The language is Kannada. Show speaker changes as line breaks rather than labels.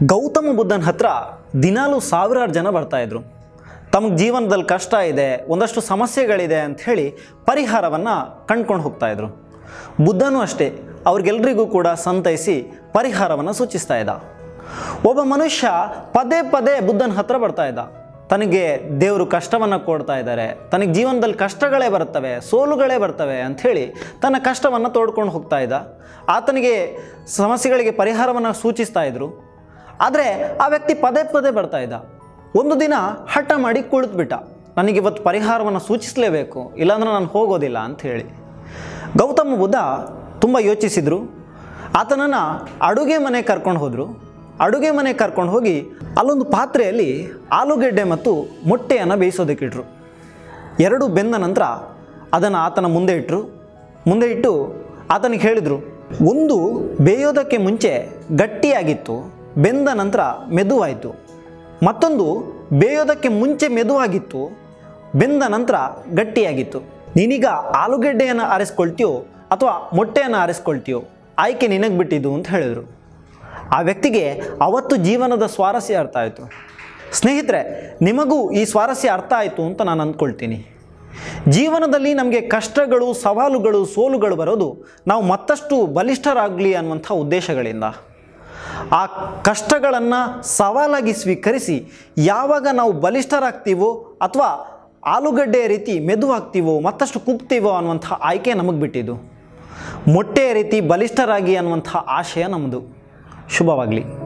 ಗೌತಮ ಬುದ್ಧನ ಹತ್ರ ದಿನಾಲೂ ಸಾವಿರಾರು ಜನ ಬರ್ತಾಯಿದ್ರು ತಮಗೆ ಜೀವನದಲ್ಲಿ ಕಷ್ಟ ಇದೆ ಒಂದಷ್ಟು ಸಮಸ್ಯೆಗಳಿದೆ ಅಂತ ಹೇಳಿ ಪರಿಹಾರವನ್ನು ಕಂಡ್ಕೊಂಡು ಹೋಗ್ತಾಯಿದ್ರು ಬುದ್ಧನೂ ಅಷ್ಟೇ ಅವ್ರಿಗೆಲ್ರಿಗೂ ಕೂಡ ಸಂತೈಸಿ ಪರಿಹಾರವನ್ನು ಸೂಚಿಸ್ತಾ ಇದ್ದ ಒಬ್ಬ ಮನುಷ್ಯ ಪದೇ ಪದೇ ಬುದ್ಧನ ಹತ್ರ ಬರ್ತಾ ಇದ್ದ ತನಗೆ ದೇವರು ಕಷ್ಟವನ್ನು ಕೊಡ್ತಾ ಇದ್ದಾರೆ ತನಗೆ ಜೀವನದಲ್ಲಿ ಕಷ್ಟಗಳೇ ಬರ್ತವೆ ಸೋಲುಗಳೇ ಬರ್ತವೆ ಅಂಥೇಳಿ ತನ್ನ ಕಷ್ಟವನ್ನು ತೋಡ್ಕೊಂಡು ಹೋಗ್ತಾ ಇದ್ದ ಆತನಿಗೆ ಸಮಸ್ಯೆಗಳಿಗೆ ಪರಿಹಾರವನ್ನು ಸೂಚಿಸ್ತಾ ಇದ್ರು ಆದರೆ ಆ ವ್ಯಕ್ತಿ ಪದೇ ಪದೇ ಬರ್ತಾ ಇದ್ದ ಒಂದು ದಿನ ಹಠ ಮಾಡಿ ಕುಳಿತುಬಿಟ್ಟ ನನಗೆ ಇವತ್ತು ಪರಿಹಾರವನ್ನು ಸೂಚಿಸಲೇಬೇಕು ಇಲ್ಲಾಂದ್ರೆ ನಾನು ಹೋಗೋದಿಲ್ಲ ಅಂತ ಹೇಳಿ ಗೌತಮ ಬುದ್ಧ ತುಂಬ ಯೋಚಿಸಿದರು ಆತನನ್ನು ಅಡುಗೆ ಮನೆ ಕರ್ಕೊಂಡು ಹೋದರು ಅಡುಗೆ ಮನೆ ಕರ್ಕೊಂಡು ಹೋಗಿ ಅಲ್ಲೊಂದು ಪಾತ್ರೆಯಲ್ಲಿ ಆಲೂಗೆಡ್ಡೆ ಮತ್ತು ಮೊಟ್ಟೆಯನ್ನು ಬೇಯಿಸೋದಕ್ಕಿಟ್ರು ಎರಡು ಬೆಂದ ನಂತರ ಅದನ್ನು ಆತನ ಮುಂದೆ ಇಟ್ಟರು ಮುಂದೆ ಇಟ್ಟು ಆತನಿಗೆ ಹೇಳಿದರು ಒಂದು ಬೇಯೋದಕ್ಕೆ ಮುಂಚೆ ಗಟ್ಟಿಯಾಗಿತ್ತು ಬೆಂದ ನಂತರ ಮೆದುವಾಯಿತು ಮತ್ತೊಂದು ಬೇಯೋದಕ್ಕೆ ಮುಂಚೆ ಮೆದುವಾಗಿತ್ತು ಬೆಂದ ನಂತರ ಗಟ್ಟಿಯಾಗಿತ್ತು ನೀನೀಗ ಆಲೂಗೆಡ್ಡೆಯನ್ನು ಆರಿಸ್ಕೊಳ್ತೀಯೋ ಅಥವಾ ಮೊಟ್ಟೆಯನ್ನು ಆರಿಸ್ಕೊಳ್ತೀಯೋ ಆಯ್ಕೆ ನಿನಗೆ ಬಿಟ್ಟಿದ್ದು ಅಂತ ಹೇಳಿದರು ಆ ವ್ಯಕ್ತಿಗೆ ಅವತ್ತು ಜೀವನದ ಸ್ವಾರಸ್ಯ ಅರ್ಥ ಆಯಿತು ಸ್ನೇಹಿತರೆ ನಿಮಗೂ ಈ ಸ್ವಾರಸ್ಯ ಅರ್ಥ ಆಯಿತು ಅಂತ ನಾನು ಅಂದ್ಕೊಳ್ತೀನಿ ಜೀವನದಲ್ಲಿ ನಮಗೆ ಕಷ್ಟಗಳು ಸವಾಲುಗಳು ಸೋಲುಗಳು ಬರೋದು ನಾವು ಮತ್ತಷ್ಟು ಬಲಿಷ್ಠರಾಗಲಿ ಅನ್ನುವಂಥ ಉದ್ದೇಶಗಳಿಂದ ಆ ಕಷ್ಟಗಳನ್ನು ಸವಾಲಾಗಿ ಸ್ವೀಕರಿಸಿ ಯಾವಾಗ ನಾವು ಬಲಿಷ್ಠರಾಗ್ತೀವೋ ಅಥವಾ ಆಲೂಗಡ್ಡೆಯ ರೀತಿ ಮೆದುವಾಗ್ತೀವೋ ಮತ್ತಷ್ಟು ಕುಗ್ತೀವೋ ಅನ್ನುವಂಥ ಆಯ್ಕೆ ನಮಗೆ ಬಿಟ್ಟಿದ್ದು ಮೊಟ್ಟೆಯ ರೀತಿ ಬಲಿಷ್ಠರಾಗಿ ಅನ್ನುವಂಥ ಆಶಯ ನಮ್ಮದು ಶುಭವಾಗಲಿ